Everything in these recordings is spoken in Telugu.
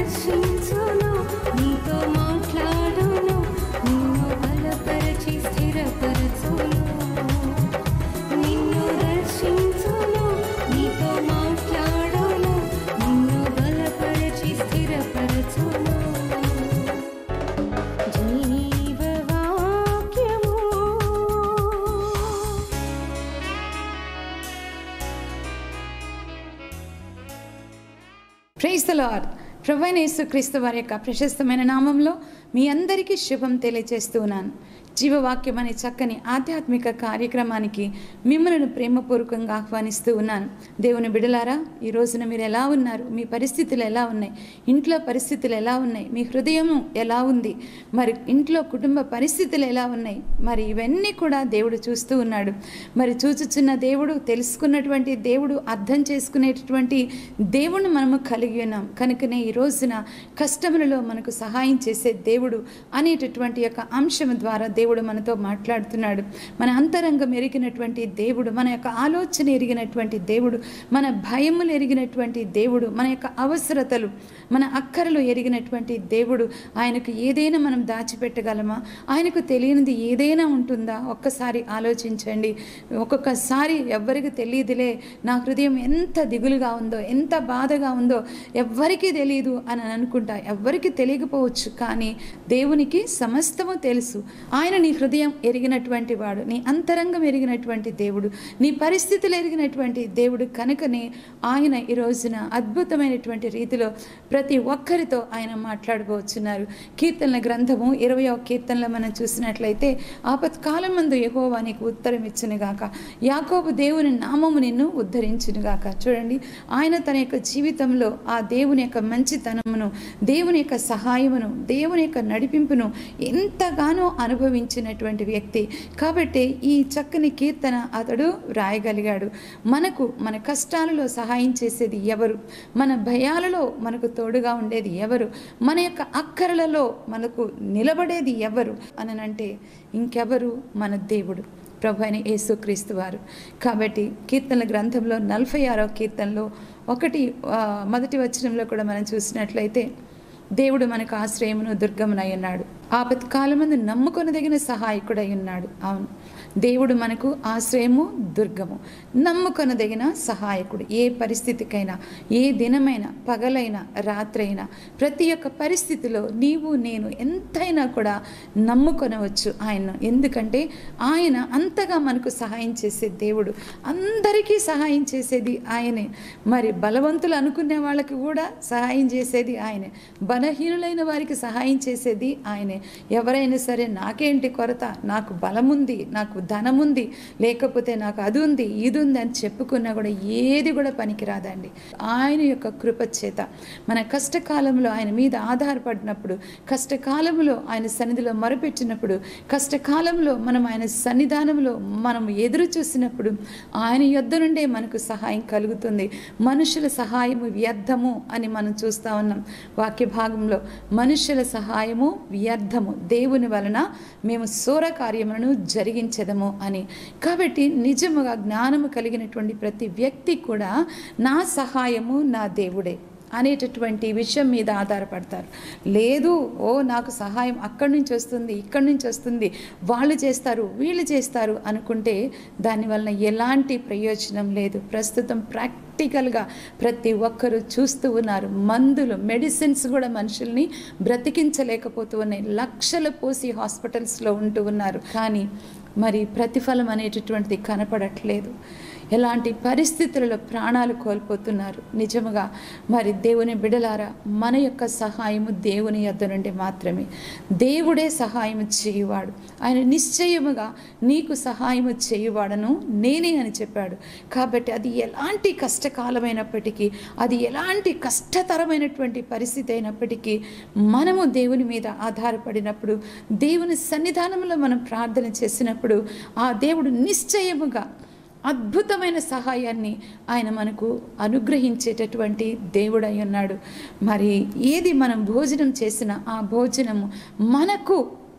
దర్శించును నీతో మాట్లాడును నిన్ను బలపరచి స్థిరపరచును నిన్ను దర్శించును నీతో మాట్లాడును నిన్ను బలపరచి స్థిరపరచును జీవవాక్యము ప్రైజ్ ద లార్డ్ ప్రభైన యేసుక్రీస్తు వారి యొక్క ప్రశస్తమైన నామంలో మీ అందరికీ శుభం తెలియజేస్తూ ఉన్నాను జీవవాక్యం అనే చక్కని ఆధ్యాత్మిక కార్యక్రమానికి మిమ్మల్ని ప్రేమపూర్వకంగా ఆహ్వానిస్తూ ఉన్నాను దేవుని బిడలారా ఈ రోజున మీరు ఎలా ఉన్నారు మీ పరిస్థితులు ఎలా ఉన్నాయి ఇంట్లో పరిస్థితులు ఎలా ఉన్నాయి మీ హృదయం ఎలా ఉంది మరి ఇంట్లో కుటుంబ పరిస్థితులు ఎలా ఉన్నాయి మరి ఇవన్నీ కూడా దేవుడు చూస్తూ ఉన్నాడు మరి చూచుచున్న దేవుడు తెలుసుకున్నటువంటి దేవుడు అర్థం చేసుకునేటటువంటి దేవుణ్ణి మనము కలిగి ఉన్నాం కనుకనే ఈ రోజున కష్టములలో మనకు సహాయం చేసే దేవుడు అనేటటువంటి యొక్క అంశం ద్వారా దేవుడు మనతో మాట్లాడుతున్నాడు మన అంతరంగం ఎరిగినటువంటి దేవుడు మన యొక్క ఆలోచన ఎరిగినటువంటి దేవుడు మన భయములు ఎరిగినటువంటి దేవుడు మన యొక్క అవసరతలు మన అక్కరలు ఎరిగినటువంటి దేవుడు ఆయనకు ఏదైనా మనం దాచిపెట్టగలమా ఆయనకు తెలియనిది ఏదైనా ఉంటుందా ఒక్కసారి ఆలోచించండి ఒక్కొక్కసారి ఎవ్వరికి తెలియదులే నా హృదయం ఎంత దిగులుగా ఉందో ఎంత బాధగా ఉందో ఎవ్వరికీ తెలియదు అని అనుకుంటా ఎవ్వరికి తెలియకపోవచ్చు కానీ దేవునికి సమస్తము తెలుసు ఆయన నీ హృదయం ఎరిగినటువంటి వాడు నీ అంతరంగం ఎరిగినటువంటి దేవుడు నీ పరిస్థితులు ఎరిగినటువంటి దేవుడు కనుకనే ఆయన ఈ రోజున అద్భుతమైనటువంటి రీతిలో ప్రతి ఒక్కరితో ఆయన మాట్లాడబోచున్నారు కీర్తనల గ్రంథము ఇరవై కీర్తనలో మనం చూసినట్లయితే ఆపత్కాలం మందు యెహోవా నీకు ఉత్తరం ఇచ్చునుగాక యాకోబు దేవుని నామము నిన్ను ఉద్ధరించునుగాక చూడండి ఆయన తన యొక్క జీవితంలో ఆ దేవుని యొక్క మంచితనమును దేవుని యొక్క సహాయమును దేవుని యొక్క నడిపింపును ఎంతగానో అనుభవించినటువంటి వ్యక్తి కాబట్టి ఈ చక్కని కీర్తన అతడు రాయగలిగాడు మనకు మన కష్టాలలో సహాయం చేసేది ఎవరు మన భయాలలో మనకు తోడుగా ఉండేది ఎవరు మన యొక్క అక్కరలలో మనకు నిలబడేది ఎవరు అనంటే ఇంకెవరు మన దేవుడు ప్రభు అయిన యేసుక్రీస్తు వారు కాబట్టి కీర్తనల గ్రంథంలో నలభై ఆరో కీర్తనలో ఒకటి ఆ, మొదటి వచనంలో కూడా మనం చూసినట్లయితే దేవుడు మనకు ఆశ్రయమును దుర్గమునై ఉన్నాడు ఆపత్కాలమందు నమ్ముకొనదగిన సహాయకుడై ఉన్నాడు అవును దేవుడు మనకు ఆశ్రయము దుర్గము నమ్ముకొనదగిన సహాయకుడు ఏ పరిస్థితికైనా ఏ దినమైనా పగలైనా రాత్రైనా ప్రతి ఒక్క పరిస్థితిలో నీవు నేను ఎంతైనా కూడా నమ్ముకొనవచ్చు ఆయన ఎందుకంటే ఆయన అంతగా మనకు సహాయం చేసే దేవుడు అందరికీ సహాయం చేసేది ఆయనే మరి బలవంతులు అనుకునే వాళ్ళకి కూడా సహాయం చేసేది ఆయనే బలహీనులైన వారికి సహాయం చేసేది ఆయనే ఎవరైనా సరే నాకేంటి కొరత నాకు బలముంది నాకు ధనముంది లేకపోతే నాకు అది ఉంది ఇది ఉంది అని చెప్పుకున్నా కూడా ఏది కూడా పనికిరాదండి ఆయన యొక్క కృప చేత మన కష్టకాలంలో ఆయన మీద ఆధారపడినప్పుడు కష్టకాలంలో ఆయన సన్నిధిలో మొరపెట్టినప్పుడు కష్టకాలంలో మనం ఆయన సన్నిధానంలో మనం ఎదురు చూసినప్పుడు ఆయన యొద్ద నుండే మనకు సహాయం కలుగుతుంది మనుషుల సహాయము వ్యర్థము అని మనం చూస్తా ఉన్నాం వాక్య భాగంలో మనుషుల సహాయము వ్యర్థము దేవుని వలన మేము సూర కార్యములను జరిగించదము అని కాబట్టి నిజముగా జ్ఞానము కలిగినటువంటి ప్రతి వ్యక్తి కూడా నా సహాయము నా దేవుడే అనేటటువంటి విషయం మీద ఆధారపడతారు లేదు ఓ నాకు సహాయం అక్కడి నుంచి వస్తుంది ఇక్కడి నుంచి వస్తుంది వాళ్ళు చేస్తారు వీళ్ళు చేస్తారు అనుకుంటే దానివల్ల ఎలాంటి ప్రయోజనం లేదు ప్రస్తుతం ప్రాక్టికల్గా ప్రతి ఒక్కరూ చూస్తూ ఉన్నారు మందులు మెడిసిన్స్ కూడా మనుషుల్ని బ్రతికించలేకపోతూ ఉన్నాయి లక్షలు పోసి హాస్పిటల్స్లో ఉంటూ ఉన్నారు కానీ మరి ప్రతిఫలం అనేటటువంటిది కనపడట్లేదు ఎలాంటి పరిస్థితులలో ప్రాణాలు కోల్పోతున్నారు నిజముగా మరి దేవుని బిడలారా మన యొక్క సహాయము దేవుని యొద్ద నుండి మాత్రమే దేవుడే సహాయం చేయువాడు ఆయన నిశ్చయముగా నీకు సహాయము చేయువాడను నేనే అని చెప్పాడు కాబట్టి అది ఎలాంటి కష్టకాలమైనప్పటికీ అది ఎలాంటి కష్టతరమైనటువంటి పరిస్థితి అయినప్పటికీ మనము దేవుని మీద ఆధారపడినప్పుడు దేవుని సన్నిధానంలో మనం ప్రార్థన చేసినప్పుడు ఆ దేవుడు నిశ్చయముగా అద్భుతమైన సహాయాన్ని ఆయన మనకు అనుగ్రహించేటటువంటి దేవుడై ఉన్నాడు మరి ఏది మనం భోజనం చేసిన ఆ భోజనము మనకు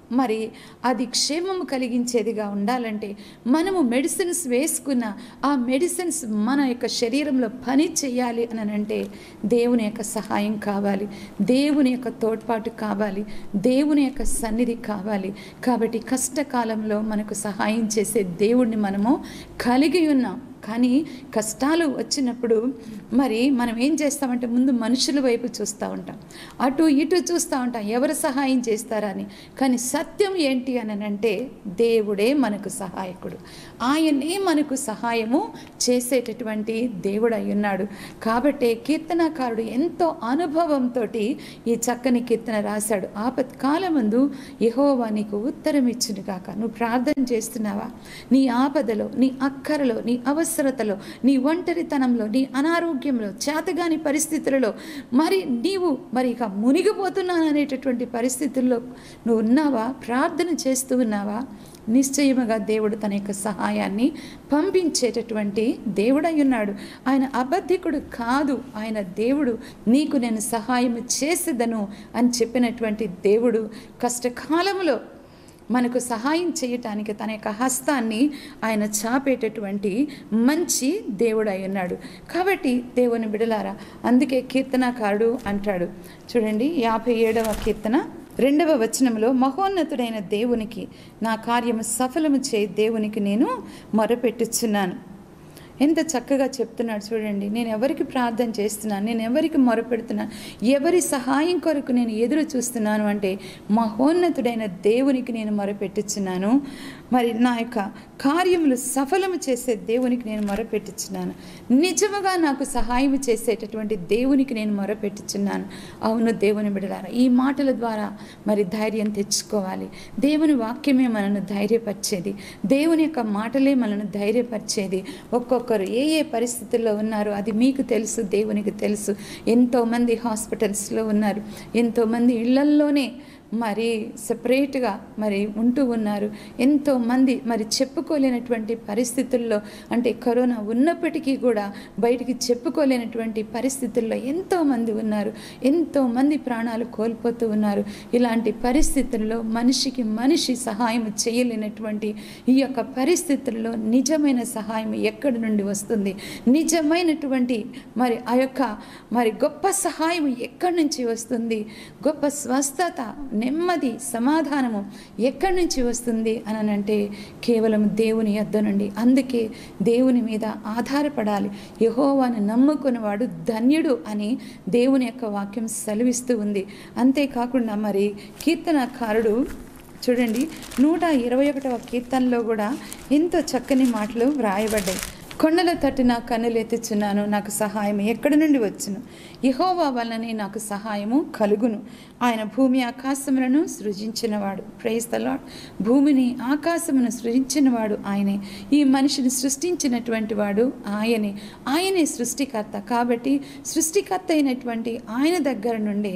మరి అది క్షేమము కలిగించేదిగా ఉండాలంటే మనము మెడిసిన్స్ వేసుకున్న ఆ మెడిసిన్స్ మన యొక్క శరీరంలో పని చేయాలి అని అంటే దేవుని యొక్క సహాయం కావాలి దేవుని యొక్క తోడ్పాటు కావాలి దేవుని యొక్క సన్నిధి కావాలి కాబట్టి కష్టకాలంలో మనకు సహాయం చేసే దేవుణ్ణి మనము కలిగి ఉన్నాం కానీ కష్టాలు వచ్చినప్పుడు మరి మనం ఏం చేస్తామంటే ముందు మనుషుల వైపు చూస్తూ ఉంటాం అటు ఇటు చూస్తూ ఉంటాం ఎవరు సహాయం చేస్తారా అని కానీ సత్యం ఏంటి అని అంటే దేవుడే మనకు సహాయకుడు ఆయనే మనకు సహాయము చేసేటటువంటి దేవుడు అయి ఉన్నాడు కాబట్టే కీర్తనకారుడు ఎంతో అనుభవంతో ఈ చక్కని కీర్తన రాశాడు ఆపత్కాలమందు యెహోవా నీకు ఉత్తరం ఇచ్చును కాక నువ్వు ప్రార్థన చేస్తున్నావా నీ ఆపదలో నీ అక్కరలో నీ అవసరతలో నీ ఒంటరితనంలో నీ అనారోగ్యంలో చేతగాని పరిస్థితులలో మరి నీవు మరి ఇక మునిగిపోతున్నాను అనేటటువంటి పరిస్థితుల్లో నువ్వు ఉన్నావా ప్రార్థన చేస్తూ ఉన్నావా నిశ్చయముగా దేవుడు తన యొక్క సహాయాన్ని పంపించేటటువంటి దేవుడై ఉన్నాడు ఆయన అబద్ధికుడు కాదు ఆయన దేవుడు నీకు నేను సహాయం చేసేదను అని చెప్పినటువంటి దేవుడు కష్టకాలంలో మనకు సహాయం చేయటానికి తన యొక్క హస్తాన్ని ఆయన చాపేటటువంటి మంచి దేవుడు అయి ఉన్నాడు కాబట్టి దేవుని బిడలారా అందుకే కీర్తనకారుడు అంటాడు చూడండి యాభై ఏడవ కీర్తన రెండవ వచనంలో మహోన్నతుడైన దేవునికి నా కార్యము సఫలము చే దేవునికి నేను మొరపెట్టుచున్నాను ఎంత చక్కగా చెప్తున్నాడు చూడండి నేను ఎవరికి ప్రార్థన చేస్తున్నాను నేను ఎవరికి మొరపెడుతున్నాను ఎవరి సహాయం కొరకు నేను ఎదురు చూస్తున్నాను అంటే మహోన్నతుడైన దేవునికి నేను మొరపెట్టుచున్నాను మరి నా యొక్క కార్యములు సఫలము చేసే దేవునికి నేను మొరపెట్టుచున్నాను నిజముగా నాకు సహాయం చేసేటటువంటి దేవునికి నేను మొరపెట్టుచున్నాను అవును దేవుని బిడలారా ఈ మాటల ద్వారా మరి ధైర్యం తెచ్చుకోవాలి దేవుని వాక్యమే మనను ధైర్యపరిచేది దేవుని యొక్క మాటలే మనను ధైర్యపరిచేది ఒక్కొక్కరు ఏ ఏ పరిస్థితుల్లో ఉన్నారో అది మీకు తెలుసు దేవునికి తెలుసు ఎంతోమంది హాస్పిటల్స్లో ఉన్నారు ఎంతోమంది ఇళ్లల్లోనే మరి సపరేట్గా మరి ఉంటూ ఉన్నారు ఎంతోమంది మరి చెప్పుకోలేనటువంటి పరిస్థితుల్లో అంటే కరోనా ఉన్నప్పటికీ కూడా బయటికి చెప్పుకోలేనటువంటి పరిస్థితుల్లో ఎంతోమంది ఉన్నారు ఎంతోమంది ప్రాణాలు కోల్పోతూ ఉన్నారు ఇలాంటి పరిస్థితుల్లో మనిషికి మనిషి సహాయం చేయలేనటువంటి ఈ యొక్క పరిస్థితుల్లో నిజమైన సహాయం ఎక్కడి నుండి వస్తుంది నిజమైనటువంటి మరి ఆ యొక్క మరి గొప్ప సహాయం ఎక్కడి నుంచి వస్తుంది గొప్ప స్వస్థత నెమ్మది సమాధానము ఎక్కడి నుంచి వస్తుంది అని అంటే కేవలం దేవుని యొద్ద నుండి అందుకే దేవుని మీద ఆధారపడాలి యహోవాను నమ్ముకున్నవాడు ధన్యుడు అని దేవుని యొక్క వాక్యం సెలవిస్తూ ఉంది అంతేకాకుండా మరి కీర్తనకారుడు చూడండి నూట ఇరవై ఒకటవ కీర్తనలో కూడా ఎంతో చక్కని మాటలు వ్రాయబడ్డాయి కొండల తట్టు నా కన్నులు ఎత్తుచున్నాను నాకు సహాయం ఎక్కడి నుండి వచ్చును యహోవా వలనే నాకు సహాయము కలుగును ఆయన భూమి ఆకాశములను సృజించినవాడు ప్రేస్తలాడ్ భూమిని ఆకాశమును సృజించినవాడు ఆయనే ఈ మనిషిని సృష్టించినటువంటి వాడు ఆయనే ఆయనే సృష్టికర్త కాబట్టి సృష్టికర్త అయినటువంటి ఆయన దగ్గర నుండే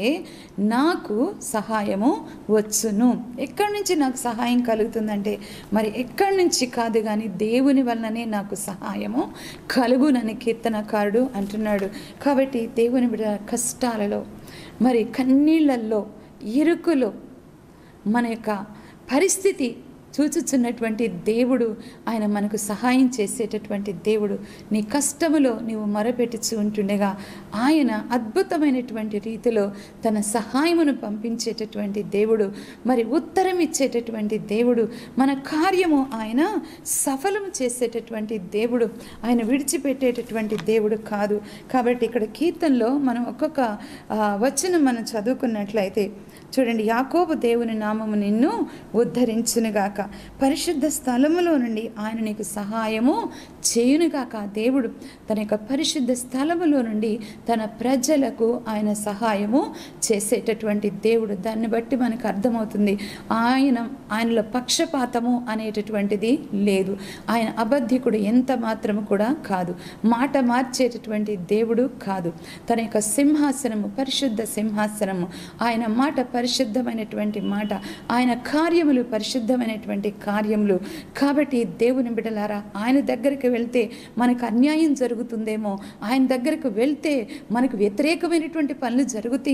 నాకు సహాయము వచ్చును ఎక్కడి నుంచి నాకు సహాయం కలుగుతుందంటే మరి ఎక్కడి నుంచి కాదు కానీ దేవుని వలననే నాకు సహాయము కలుగునని కీర్తనకారుడు అంటున్నాడు కాబట్టి దేవుని బిడ్డ కష్టాలలో మరి కన్నీళ్ళల్లో ఇరుకులో మన యొక్క పరిస్థితి చూచుచున్నటువంటి దేవుడు ఆయన మనకు సహాయం చేసేటటువంటి దేవుడు నీ కష్టములో నీవు మొరపెట్టుచు ఉంటుండగా ఆయన అద్భుతమైనటువంటి రీతిలో తన సహాయమును పంపించేటటువంటి దేవుడు మరి ఉత్తరం ఇచ్చేటటువంటి దేవుడు మన కార్యము ఆయన సఫలము చేసేటటువంటి దేవుడు ఆయన విడిచిపెట్టేటటువంటి దేవుడు కాదు కాబట్టి ఇక్కడ కీర్తనలో మనం ఒక్కొక్క ఆ, వచనం మనం చదువుకున్నట్లయితే చూడండి యాకోబు దేవుని నామము నిన్ను ఉద్ధరించునుగాక పరిశుద్ధ స్థలములో నుండి ఆయన నీకు సహాయము చేయునుగాక దేవుడు తన యొక్క పరిశుద్ధ స్థలములో నుండి తన ప్రజలకు ఆయన సహాయము చేసేటటువంటి దేవుడు దాన్ని బట్టి మనకు అర్థమవుతుంది ఆయన ఆయనలో పక్షపాతము అనేటటువంటిది లేదు ఆయన అబద్ధికుడు ఎంత మాత్రము కూడా కాదు మాట మార్చేటటువంటి దేవుడు కాదు తన యొక్క సింహాసనము పరిశుద్ధ సింహాసనము ఆయన మాట పరిశుద్ధమైనటువంటి మాట ఆయన కార్యములు పరిశుద్ధమైనటువంటి కార్యములు కాబట్టి దేవుని బిడలారా ఆయన దగ్గరికి వెళ్తే మనకు అన్యాయం జరుగుతుందేమో ఆయన దగ్గరకు వెళ్తే మనకు వ్యతిరేకమైనటువంటి పనులు జరుగుతాయేమో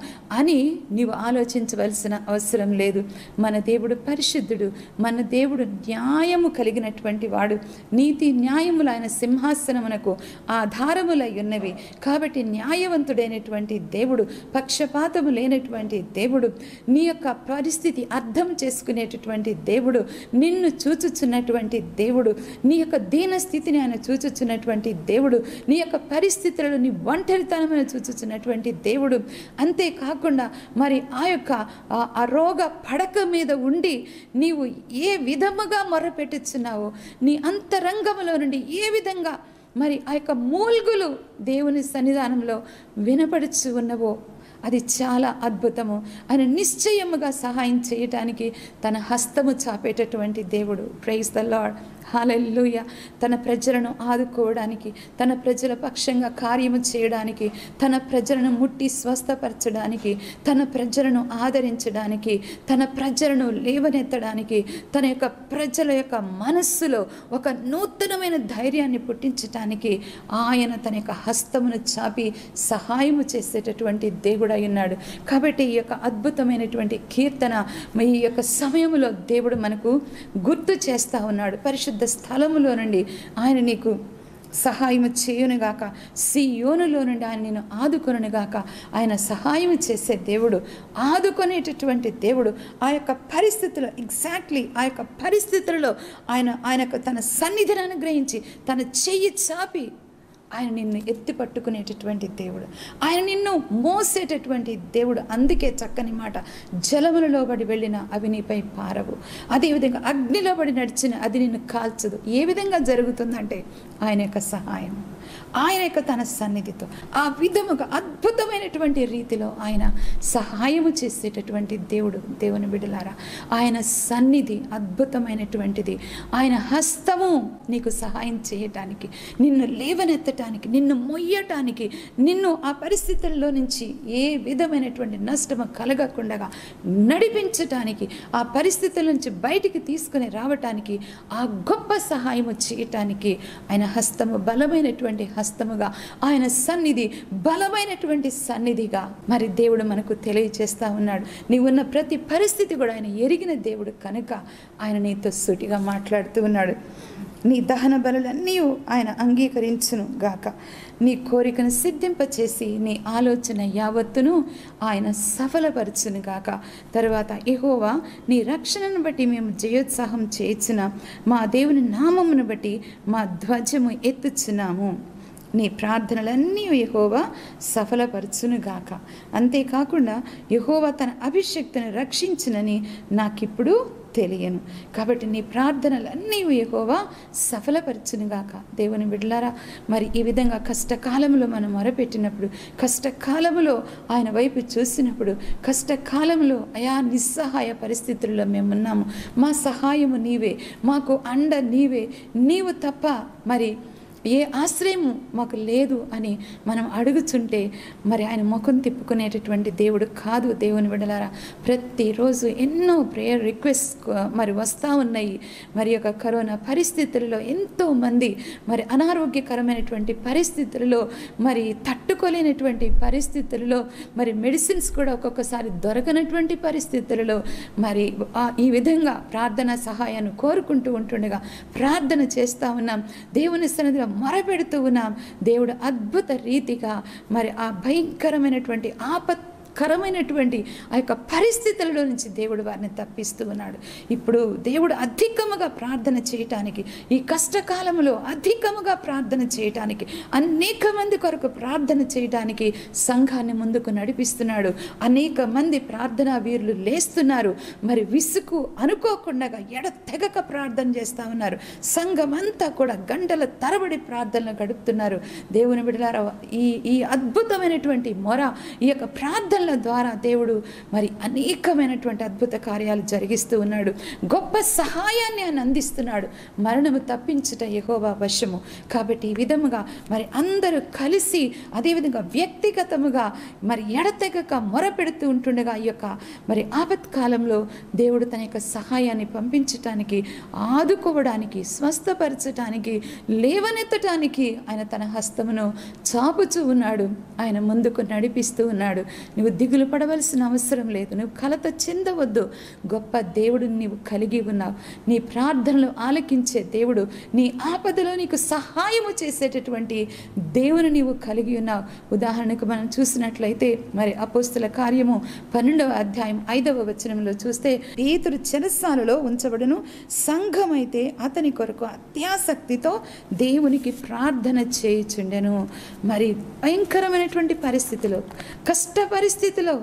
అని నీవు ఆలోచించవలసిన అవసరం లేదు మన దేవుడు పరిశుద్ధుడు మన దేవుడు న్యాయము కలిగినటువంటి వాడు నీతి న్యాయములు ఆయన సింహాసనమునకు ఆధారములై ఉన్నవి కాబట్టి న్యాయవంతుడైనటువంటి దేవుడు పక్షపాతము లేనటువంటి దేవుడు నీ యొక్క పరిస్థితి అర్థం చేసుకునేటటువంటి దేవుడు నిన్ను చూచుచున్నటువంటి దేవుడు నీ యొక్క దీన స్థితిని ఆయన చూచుచున్నటువంటి దేవుడు నీ యొక్క పరిస్థితులను నీ ఒంటరితనమైన చూచుచున్నటువంటి దేవుడు అంతేకాకుండా మరి ఆ యొక్క ఆ- ఆ రోగ పడక మీద ఉండి నీవు ఏ విధముగా మొరపెట్టుచున్నావో నీ అంతరంగములో నుండి ఏ విధంగా మరి ఆ యొక్క మూల్గులు దేవుని సన్నిధానంలో వినపడుచు ఉన్నవో అది చాలా అద్భుతము ఆయన నిశ్చయముగా సహాయం చేయటానికి తన హస్తము చాపేటటువంటి దేవుడు ప్రైజ్ ద లాడ్ హాలెల్లుయ తన ప్రజలను ఆదుకోవడానికి తన ప్రజల పక్షంగా కార్యము చేయడానికి తన ప్రజలను ముట్టి స్వస్థపరచడానికి తన ప్రజలను ఆదరించడానికి తన ప్రజలను లేవనెత్తడానికి తన యొక్క ప్రజల యొక్క మనస్సులో ఒక నూతనమైన ధైర్యాన్ని పుట్టించటానికి ఆయన తన యొక్క హస్తమును చాపి సహాయము చేసేటటువంటి దేవుడై ఉన్నాడు కాబట్టి ఈ యొక్క అద్భుతమైనటువంటి కీర్తన ఈ యొక్క సమయంలో దేవుడు మనకు గుర్తు చేస్తూ ఉన్నాడు పరిశుద్ధ స్థలములో నుండి ఆయన నీకు సహాయము చేయునుగాక సియోనులో నుండి ఆయన నేను ఆదుకొనుగాక ఆయన సహాయం చేసే దేవుడు ఆదుకునేటటువంటి దేవుడు ఆ యొక్క పరిస్థితుల్లో ఎగ్జాక్ట్లీ ఆ యొక్క పరిస్థితులలో ఆయన ఆయనకు తన సన్నిధిని అనుగ్రహించి తన చెయ్యి చాపి ఆయన నిన్ను ఎత్తి పట్టుకునేటటువంటి దేవుడు ఆయన నిన్ను మోసేటటువంటి దేవుడు అందుకే చక్కని మాట జలములలో పడి వెళ్ళిన అవి నీపై పారవు అదేవిధంగా అగ్నిలో పడి నడిచిన అది నిన్ను కాల్చదు ఏ విధంగా జరుగుతుందంటే ఆయన యొక్క సహాయం ఆయన యొక్క తన సన్నిధితో ఆ విధముగా అద్భుతమైనటువంటి రీతిలో ఆయన సహాయము చేసేటటువంటి దేవుడు దేవుని బిడ్డలారా ఆయన సన్నిధి అద్భుతమైనటువంటిది ఆయన హస్తము నీకు సహాయం చేయటానికి నిన్ను లేవనెత్తటానికి నిన్ను మొయ్యటానికి నిన్ను ఆ పరిస్థితుల్లో నుంచి ఏ విధమైనటువంటి నష్టము కలగకుండా నడిపించటానికి ఆ పరిస్థితుల నుంచి బయటికి తీసుకుని రావటానికి ఆ గొప్ప సహాయము చేయటానికి ఆయన హస్తము బలమైనటువంటి హస్తముగా ఆయన సన్నిధి బలమైనటువంటి సన్నిధిగా మరి దేవుడు మనకు తెలియచేస్తా ఉన్నాడు నీవున్న ప్రతి పరిస్థితి కూడా ఆయన ఎరిగిన దేవుడు కనుక ఆయన నీతో సూటిగా మాట్లాడుతూ ఉన్నాడు నీ దహన బలులన్నీ ఆయన అంగీకరించును గాక నీ కోరికను సిద్ధింపచేసి నీ ఆలోచన యావత్తును ఆయన సఫలపరచును గాక తర్వాత ఇహోవా నీ రక్షణను బట్టి మేము జయోత్సాహం చేయించిన మా దేవుని నామమును బట్టి మా ధ్వజము ఎత్తుచున్నాము నీ ప్రార్థనలన్నీ యహోవా సఫలపరచునుగాక అంతేకాకుండా యహోవా తన అభిషక్తిని రక్షించునని నాకిప్పుడు తెలియను కాబట్టి నీ ప్రార్థనలన్నీ యహోవా సఫలపరచునుగాక దేవుని బిడ్డలారా మరి ఈ విధంగా కష్టకాలంలో మనం మొరపెట్టినప్పుడు కష్టకాలంలో ఆయన వైపు చూసినప్పుడు కష్టకాలంలో అయా నిస్సహాయ పరిస్థితుల్లో మేము ఉన్నాము మా సహాయము నీవే మాకు అండ నీవే నీవు తప్ప మరి ఏ ఆశ్రయము మాకు లేదు అని మనం అడుగుతుంటే మరి ఆయన ముఖం తిప్పుకునేటటువంటి దేవుడు కాదు దేవుని విడలారా ప్రతిరోజు ఎన్నో ప్రేయర్ రిక్వెస్ట్ మరి వస్తూ ఉన్నాయి మరి యొక్క కరోనా పరిస్థితులలో ఎంతో మంది మరి అనారోగ్యకరమైనటువంటి పరిస్థితులలో మరి తట్టుకోలేనటువంటి పరిస్థితులలో మరి మెడిసిన్స్ కూడా ఒక్కొక్కసారి దొరకనటువంటి పరిస్థితులలో మరి ఆ- ఈ విధంగా ప్రార్థన సహాయాన్ని కోరుకుంటూ ఉంటుండగా ప్రార్థన చేస్తూ ఉన్నాం దేవుని సన్నిధిలో మొరపెడుతూ ఉన్నాం దేవుడు అద్భుత రీతిగా మరి ఆ భయంకరమైనటువంటి ఆపత్కరమైనటువంటి ఆ యొక్క పరిస్థితులలో నుంచి దేవుడు వారిని తప్పిస్తూ ఉన్నాడు ఇప్పుడు దేవుడు అధికముగా ప్రార్థన చేయటానికి ఈ కష్టకాలంలో అధికముగా ప్రార్థన చేయటానికి అనేక మంది కొరకు ప్రార్థన చేయటానికి సంఘాన్ని ముందుకు నడిపిస్తున్నాడు అనేక మంది ప్రార్థనా వీరులు లేస్తున్నారు మరి విసుగు అనుకోకుండా ఎడ తెగక ప్రార్థన చేస్తూ ఉన్నారు సంఘం అంతా కూడా గంటల తరబడి ప్రార్థనలు గడుపుతున్నారు దేవుని బిడలారా ఈ ఈ అద్భుతమైనటువంటి మొర ఈ యొక్క ప్రార్థనల ద్వారా దేవుడు మరి అనేకమైనటువంటి అద్భుత కార్యాలు జరిగిస్తూ ఉన్నాడు గొప్ప సహాయాన్ని ఆయన అందిస్తున్నాడు మరణము తప్పించుట యెహోవా వశము కాబట్టి ఈ విధముగా మరి అందరూ కలిసి అదేవిధంగా వ్యక్తిగతముగా మరి ఎడతెగక మొరపెడుతూ ఉంటుండగా ఈ యొక్క మరి ఆపత్కాలంలో దేవుడు తన యొక్క సహాయాన్ని పంపించటానికి ఆదుకోవడానికి స్వస్థపరచటానికి లేవనెత్తటానికి ఆయన తన హస్తమును చాపుచూ ఉన్నాడు ఆయన ముందుకు నడిపిస్తూ ఉన్నాడు నువ్వు దిగులు పడవలసిన అవసరం లేదు నువ్వు కలత చెందవద్దు గొప్ప దేవుడిని నీవు కలిగి ఉన్నావు నీ ప్రార్థనలు ఆలకించే దేవుడు నీ ఆపదలో నీకు సహాయము చేసేటటువంటి దేవుని నీవు కలిగి ఉన్నావు ఉదాహరణకు మనం చూసినట్లయితే మరి అపోస్తుల కార్యము పన్నెండవ అధ్యాయం ఐదవ వచనంలో చూస్తే పేతురు చెరసాలలో ఉంచబడును సంఘమైతే అతని కొరకు అత్యాసక్తితో దేవునికి ప్రార్థన చేయుచుండెను మరి భయంకరమైనటువంటి పరిస్థితిలో కష్ట పరిస్థితిలో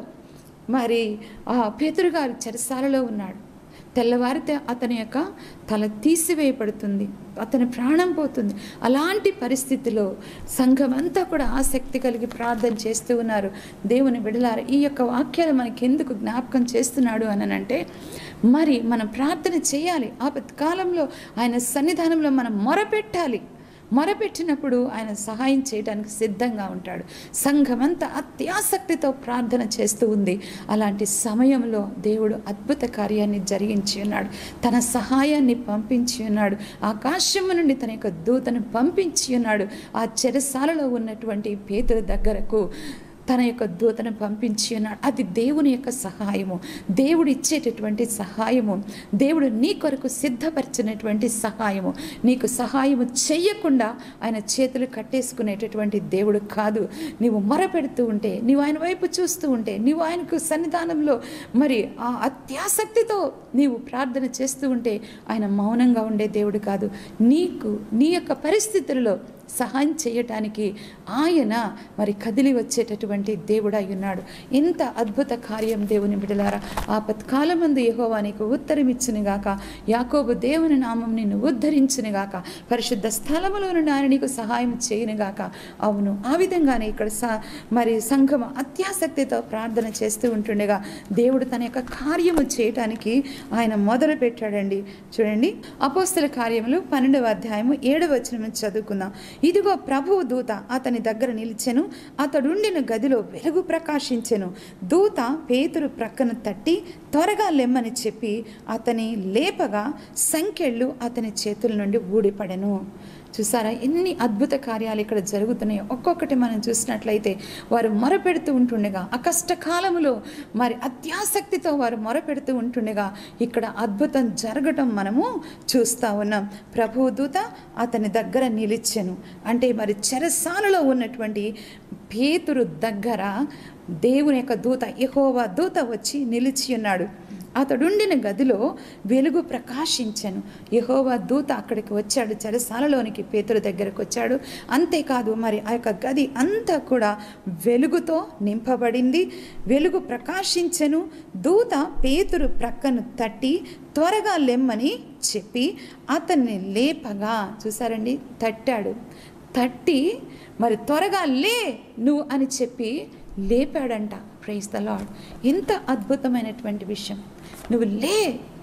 మరి ఆ పేతురు గారు చెరసాలలో ఉన్నాడు తెల్లవారితే అతని యొక్క తల తీసివేయబడుతుంది అతని ప్రాణం పోతుంది అలాంటి పరిస్థితిలో సంఘం అంతా కూడా ఆసక్తి కలిగి ప్రార్థన చేస్తూ ఉన్నారు దేవుని విడలారు ఈ యొక్క వాక్యాలు మనకి ఎందుకు జ్ఞాపకం చేస్తున్నాడు అని అంటే మరి మనం ప్రార్థన చేయాలి ఆపత్ కాలంలో ఆయన సన్నిధానంలో మనం మొరపెట్టాలి మొరపెట్టినప్పుడు ఆయన సహాయం చేయడానికి సిద్ధంగా ఉంటాడు సంఘమంతా అత్యాసక్తితో ప్రార్థన చేస్తూ ఉంది అలాంటి సమయంలో దేవుడు అద్భుత కార్యాన్ని జరిగించి ఉన్నాడు తన సహాయాన్ని పంపించి ఉన్నాడు ఆకాశము నుండి తన యొక్క దూతను పంపించి ఉన్నాడు ఆ చెరసాలలో ఉన్నటువంటి పేతుల దగ్గరకు తన యొక్క దూతను పంపించి ఉన్నాడు అది దేవుని యొక్క సహాయము దేవుడు ఇచ్చేటటువంటి సహాయము దేవుడు నీ కొరకు సిద్ధపరిచినటువంటి సహాయము నీకు సహాయము చెయ్యకుండా ఆయన చేతులు కట్టేసుకునేటటువంటి దేవుడు కాదు నీవు మొరపెడుతూ ఉంటే నీవు ఆయన వైపు చూస్తూ ఉంటే నీవు ఆయనకు సన్నిధానంలో మరి ఆ అత్యాసక్తితో నీవు ప్రార్థన చేస్తూ ఉంటే ఆయన మౌనంగా ఉండే దేవుడు కాదు నీకు నీ యొక్క పరిస్థితులలో సహాయం చేయటానికి ఆయన మరి కదిలి వచ్చేటటువంటి దేవుడై ఉన్నాడు ఇంత అద్భుత కార్యం దేవుని బిడలారా ఆపత్కాలమందు యెహోవా నీకు ఉత్తరం ఇచ్చునుగాక యాకోబు దేవుని నామం నిన్ను ఉద్ధరించునుగాక పరిశుద్ధ స్థలములో నుండి ఆయన నీకు సహాయం చేయనుగాక అవును ఆ విధంగానే ఇక్కడ స మరి సంఘం అత్యాసక్తితో ప్రార్థన చేస్తూ ఉంటుండగా దేవుడు తన యొక్క కార్యము చేయటానికి ఆయన మొదలు పెట్టాడండి చూడండి అపోస్తల కార్యములు పన్నెండవ అధ్యాయము ఏడవ వచనం చదువుకుందాం ఇదిగో ప్రభువు దూత అతని దగ్గర నిలిచెను అతడుండిన గదిలో వెలుగు ప్రకాశించెను దూత పేతురు ప్రక్కన తట్టి త్వరగా లెమ్మని చెప్పి అతని లేపగా సంఖ్యళ్ళు అతని చేతుల నుండి ఊడిపడెను చూసారా ఎన్ని అద్భుత కార్యాలు ఇక్కడ జరుగుతున్నాయో ఒక్కొక్కటి మనం చూసినట్లయితే వారు మొరపెడుతూ ఉంటుండగా ఆ కష్టకాలములో మరి అత్యాసక్తితో వారు మొరపెడుతూ ఉంటుండగా ఇక్కడ అద్భుతం జరగటం మనము చూస్తూ ఉన్నాం ప్రభు దూత అతని దగ్గర నిలిచెను అంటే మరి చెరసాలలో ఉన్నటువంటి పేతురు దగ్గర దేవుని యొక్క దూత యెహోవా దూత వచ్చి నిలిచి ఉన్నాడు అతడుండిన గదిలో వెలుగు ప్రకాశించను యహోవా దూత అక్కడికి వచ్చాడు చెరసాలలోనికి పేతురు దగ్గరకు వచ్చాడు అంతేకాదు మరి ఆ యొక్క గది అంతా కూడా వెలుగుతో నింపబడింది వెలుగు ప్రకాశించెను దూత పేతురు ప్రక్కను తట్టి త్వరగా లెమ్మని చెప్పి అతన్ని లేపగా చూసారండి తట్టాడు తట్టి మరి త్వరగా లే నువ్వు అని చెప్పి లేపాడంట ప్రైజ్ ద లాడ్ ఎంత అద్భుతమైనటువంటి విషయం నువ్వు లే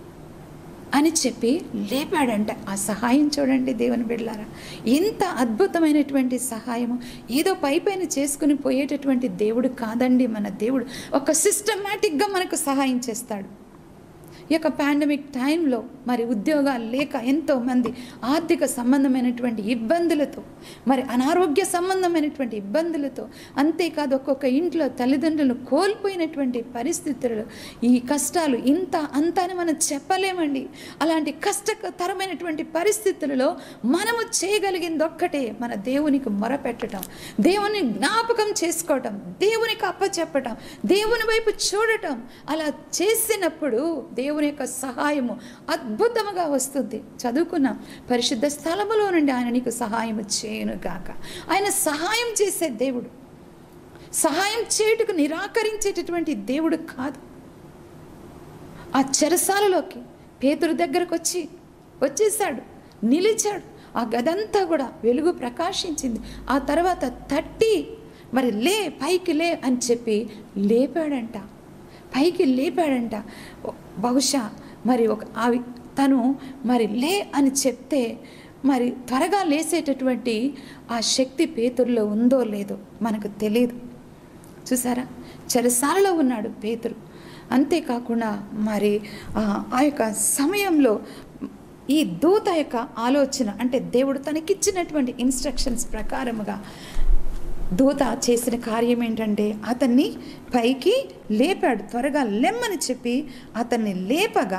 అని చెప్పి లేపాడంట ఆ సహాయం చూడండి దేవుని బిడ్డలారా ఎంత అద్భుతమైనటువంటి సహాయము ఏదో పై పైన చేసుకుని పోయేటటువంటి దేవుడు కాదండి మన దేవుడు ఒక సిస్టమేటిక్గా మనకు సహాయం చేస్తాడు ఈ యొక్క పాండమిక్ టైంలో మరి ఉద్యోగాలు లేక ఎంతోమంది ఆర్థిక సంబంధమైనటువంటి ఇబ్బందులతో మరి అనారోగ్య సంబంధమైనటువంటి ఇబ్బందులతో అంతేకాదు ఒక్కొక్క ఇంట్లో తల్లిదండ్రులు కోల్పోయినటువంటి పరిస్థితులలో ఈ కష్టాలు ఇంత అంత అని మనం చెప్పలేమండి అలాంటి కష్టతరమైనటువంటి పరిస్థితులలో మనము చేయగలిగింది ఒక్కటే మన దేవునికి మొరపెట్టడం దేవుని జ్ఞాపకం చేసుకోవటం దేవునికి అప్పచెప్పటం దేవుని వైపు చూడటం అలా చేసినప్పుడు దేవుని యొక్క సహాయము అద్భుతముగా వస్తుంది చదువుకున్నాం పరిశుద్ధ స్థలములో నుండి ఆయన నీకు సహాయం చేయను గాక ఆయన సహాయం చేసే దేవుడు సహాయం చేయుటకు నిరాకరించేటటువంటి దేవుడు కాదు ఆ చెరసాలలోకి పేతురు దగ్గరకు వచ్చి వచ్చేసాడు నిలిచాడు ఆ గదంతా కూడా వెలుగు ప్రకాశించింది ఆ తర్వాత తట్టి మరి లే పైకి లే అని చెప్పి లేపాడంట పైకి లేపాడంట బహుశా మరి ఒక అవి తను మరి లే అని చెప్తే మరి త్వరగా లేసేటటువంటి ఆ శక్తి పేతురులో ఉందో లేదో మనకు తెలియదు చూసారా చెరసాలలో ఉన్నాడు పేతురు అంతేకాకుండా మరి ఆ ఆ యొక్క సమయంలో ఈ దూత యొక్క ఆలోచన అంటే దేవుడు తనకిచ్చినటువంటి ఇన్స్ట్రక్షన్స్ ప్రకారముగా దూత చేసిన కార్యం ఏంటంటే అతన్ని పైకి లేపాడు త్వరగా లెమ్మని చెప్పి అతన్ని లేపగా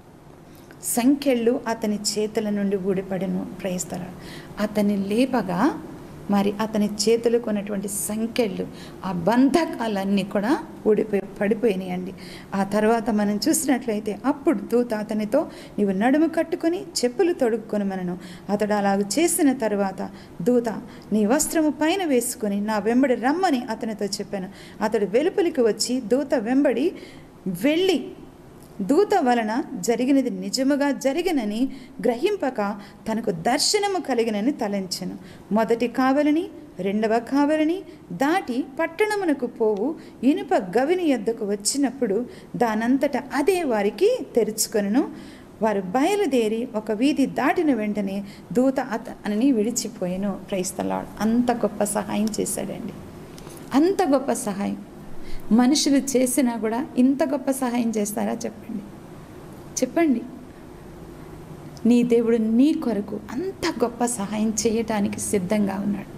సంఖ్యలు అతని చేతుల నుండి ఊడిపడను ప్రయిస్తారు అతన్ని లేపగా మరి అతని చేతులకు ఉన్నటువంటి సంఖ్యలు ఆ బంధకాలన్నీ కూడా ఊడిపోయి పడిపోయినాయండి ఆ తర్వాత మనం చూసినట్లయితే అప్పుడు దూత అతనితో నీవు నడుము కట్టుకొని చెప్పులు తొడుక్కొని మనను అతడు అలాగ చేసిన తర్వాత దూత నీ వస్త్రము పైన వేసుకొని నా వెంబడి రమ్మని అతనితో చెప్పాను అతడు వెలుపలికి వచ్చి దూత వెంబడి వెళ్ళి దూత వలన జరిగినది నిజముగా జరిగినని గ్రహింపక తనకు దర్శనము కలిగినని తలంచెను మొదటి కావలిని రెండవ కావలిని దాటి పట్టణమునకు పోవు ఇనుప గవిని యొద్దకు వచ్చినప్పుడు దానంతట అదే వారికి తెరుచుకొనును వారు బయలుదేరి ఒక వీధి దాటిన వెంటనే దూత అతనిని విడిచిపోయాను క్రైస్తలాడు అంత గొప్ప సహాయం చేశాడండి అంత గొప్ప సహాయం మనుషులు చేసినా కూడా ఇంత గొప్ప సహాయం చేస్తారా చెప్పండి చెప్పండి నీ దేవుడు నీ కొరకు అంత గొప్ప సహాయం చేయటానికి సిద్ధంగా ఉన్నాడు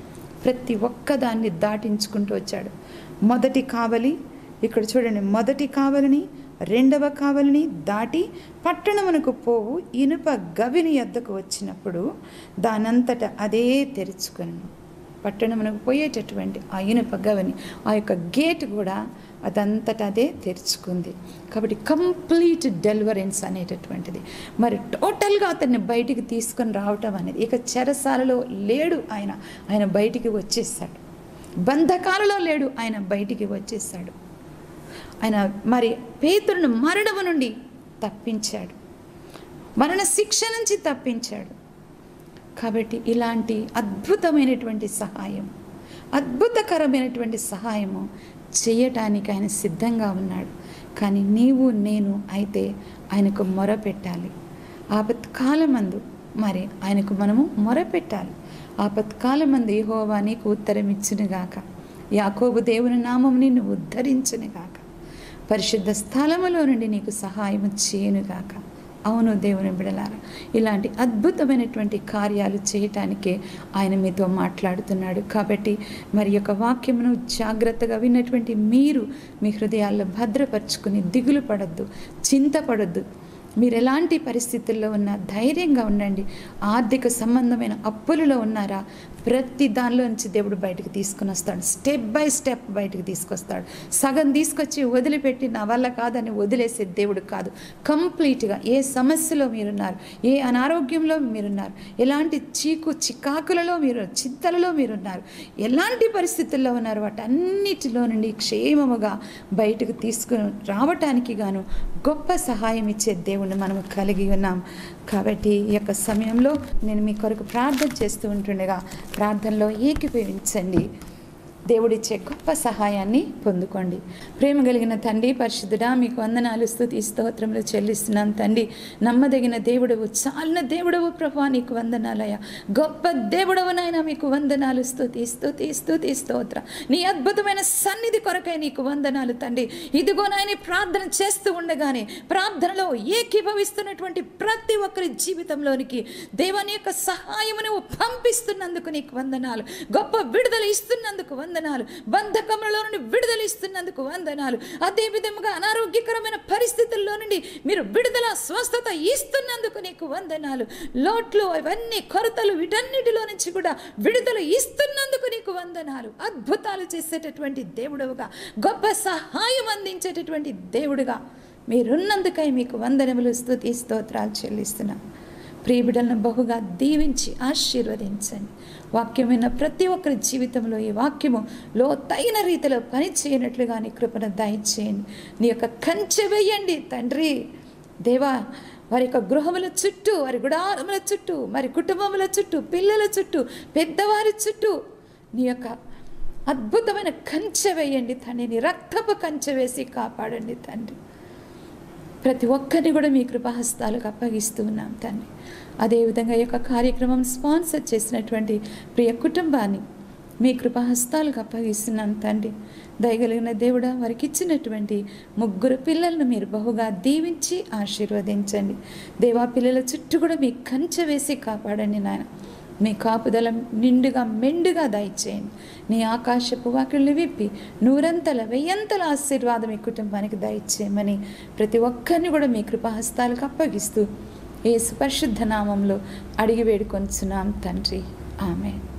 ప్రతి ఒక్కదాన్ని దాటించుకుంటూ వచ్చాడు మొదటి కావలి ఇక్కడ చూడండి మొదటి కావలిని రెండవ కావలిని దాటి పట్టణమునకు పోవు ఇనుప గవిని యొద్దకు వచ్చినప్పుడు దానంతట అదే తెరుచుకొని పట్టణమునకు పోయేటటువంటి ఆ ఇనుప గవని ఆ యొక్క గేట్ కూడా అదంతట అదే తెరుచుకుంది కాబట్టి కంప్లీట్ డెలివరెన్స్ అనేటటువంటిది మరి టోటల్గా అతన్ని బయటికి తీసుకొని రావటం అనేది ఇక చెరసాలలో లేడు ఆయన ఆయన బయటికి వచ్చేసాడు బంధకాలలో లేడు ఆయన బయటికి వచ్చేసాడు ఆయన మరి పేతురును మరణము నుండి తప్పించాడు మరణ శిక్ష నుంచి తప్పించాడు కాబట్టి ఇలాంటి అద్భుతమైనటువంటి సహాయం అద్భుతకరమైనటువంటి సహాయము చేయటానికి ఆయన సిద్ధంగా ఉన్నాడు కానీ నీవు నేను అయితే ఆయనకు మొరపెట్టాలి ఆపత్కాలమందు మరి ఆయనకు మనము మొరపెట్టాలి ఆపత్కాలమందు యెహోవా నీకు ఉత్తరం ఇచ్చునుగాక యాకోబు దేవుని నామం నిన్ను ఉద్ధరించునుగాక పరిశుద్ధ స్థలములో నుండి నీకు సహాయం చేయనుగాక అవును దేవుని బిడలారా ఇలాంటి అద్భుతమైనటువంటి కార్యాలు చేయటానికే ఆయన మీతో మాట్లాడుతున్నాడు కాబట్టి మరి యొక్క వాక్యమును జాగ్రత్తగా విన్నటువంటి మీరు మీ హృదయాల్లో భద్రపరుచుకుని దిగులు పడద్దు చింతపడద్దు మీరు ఎలాంటి పరిస్థితుల్లో ఉన్నా ధైర్యంగా ఉండండి ఆర్థిక సంబంధమైన అప్పులలో ఉన్నారా ప్రతి దానిలో నుంచి దేవుడు బయటకు తీసుకుని వస్తాడు స్టెప్ బై స్టెప్ బయటకు తీసుకొస్తాడు సగం తీసుకొచ్చి వదిలిపెట్టి నా వల్ల కాదని వదిలేసే దేవుడు కాదు కంప్లీట్గా ఏ సమస్యలో మీరున్నారు ఏ అనారోగ్యంలో మీరున్నారు ఎలాంటి చీకు చికాకులలో మీరు చింతలలో మీరున్నారు ఎలాంటి పరిస్థితుల్లో ఉన్నారు వాటన్నిటిలో నుండి క్షేమముగా బయటకు తీసుకుని రావటానికి గాను గొప్ప సహాయం ఇచ్చే దేవుణ్ణి మనం కలిగి ఉన్నాం కాబట్టి ఈ యొక్క సమయంలో నేను మీ కొరకు ప్రార్థన చేస్తూ ఉంటుండగా ప్రార్థనలో ఏకీభవించండి దేవుడిచ్చే గొప్ప సహాయాన్ని పొందుకోండి ప్రేమ కలిగిన తండ్రి పరిశుద్ధుడా మీకు వందనాలు స్తుతి స్తోత్రములు చెల్లిస్తున్నాం తండ్రి నమ్మదగిన దేవుడవు చాలిన దేవుడవు ప్రభా నీకు వందనాలయ గొప్ప దేవుడవు నాయన మీకు వందనాలు స్తుతి స్తుతి స్తుతి స్తోత్ర నీ అద్భుతమైన సన్నిధి కొరకై నీకు వందనాలు తండ్రి ఇదిగో నాయన ప్రార్థన చేస్తూ ఉండగానే ప్రార్థనలో ఏకీభవిస్తున్నటువంటి ప్రతి ఒక్కరి జీవితంలోనికి దేవుని యొక్క సహాయము నువ్వు పంపిస్తున్నందుకు నీకు వందనాలు గొప్ప విడుదల ఇస్తున్నందుకు వందనాలు బంధకములలో నుండి విడుదల ఇస్తున్నందుకు వందనాలు అదే విధముగా అనారోగ్యకరమైన పరిస్థితుల్లో నుండి మీరు విడుదల స్వస్థత ఇస్తున్నందుకు నీకు వందనాలు లోట్లు అవన్నీ కొరతలు వీటన్నిటిలో నుంచి కూడా విడుదల ఇస్తున్నందుకు నీకు వందనాలు అద్భుతాలు చేసేటటువంటి దేవుడుగా గొప్ప సహాయం అందించేటటువంటి దేవుడుగా మీరున్నందుకై మీకు వందనములు స్తుతి స్తోత్రాలు చెల్లిస్తున్నాం ప్రియబిడలను బహుగా దీవించి ఆశీర్వదించండి వాక్యమైన ప్రతి ఒక్కరి జీవితంలో ఈ వాక్యము లోతైన రీతిలో పని చేయనట్లుగా నీ కృపను దయచేయండి నీ యొక్క కంచె వేయండి తండ్రి దేవా వారి యొక్క గృహముల చుట్టూ వారి గుడారముల చుట్టూ మరి కుటుంబముల చుట్టూ పిల్లల చుట్టూ పెద్దవారి చుట్టూ నీ యొక్క అద్భుతమైన కంచె వేయండి తండ్రి నీ రక్తపు కంచె వేసి కాపాడండి తండ్రి ప్రతి ఒక్కరిని కూడా మీ కృపాహస్తాలకు అప్పగిస్తూ ఉన్నాం తండ్రి అదేవిధంగా ఈ యొక్క కార్యక్రమం స్పాన్సర్ చేసినటువంటి ప్రియ కుటుంబాన్ని మీ కృపాహస్తాలకు అప్పగిస్తున్నాం తండ్రి దయగలిగిన దేవుడా వారికి ఇచ్చినటువంటి ముగ్గురు పిల్లలను మీరు బహుగా దీవించి ఆశీర్వదించండి దేవా పిల్లల చుట్టూ కూడా మీ కంచె వేసి కాపాడండి నాయన మీ కాపుదల నిండుగా మెండుగా దయచేయండి నీ ఆకాశపు వాకిళ్ళు విప్పి నూరంతల వెయ్యంతల ఆశీర్వాదం మీ కుటుంబానికి దయచేయమని ప్రతి ఒక్కరిని కూడా మీ కృపాహస్తాలకు అప్పగిస్తూ ఏ సుపరిశుద్ధ నామంలో అడిగి వేడుకొంచున్నాం తండ్రి ఆమె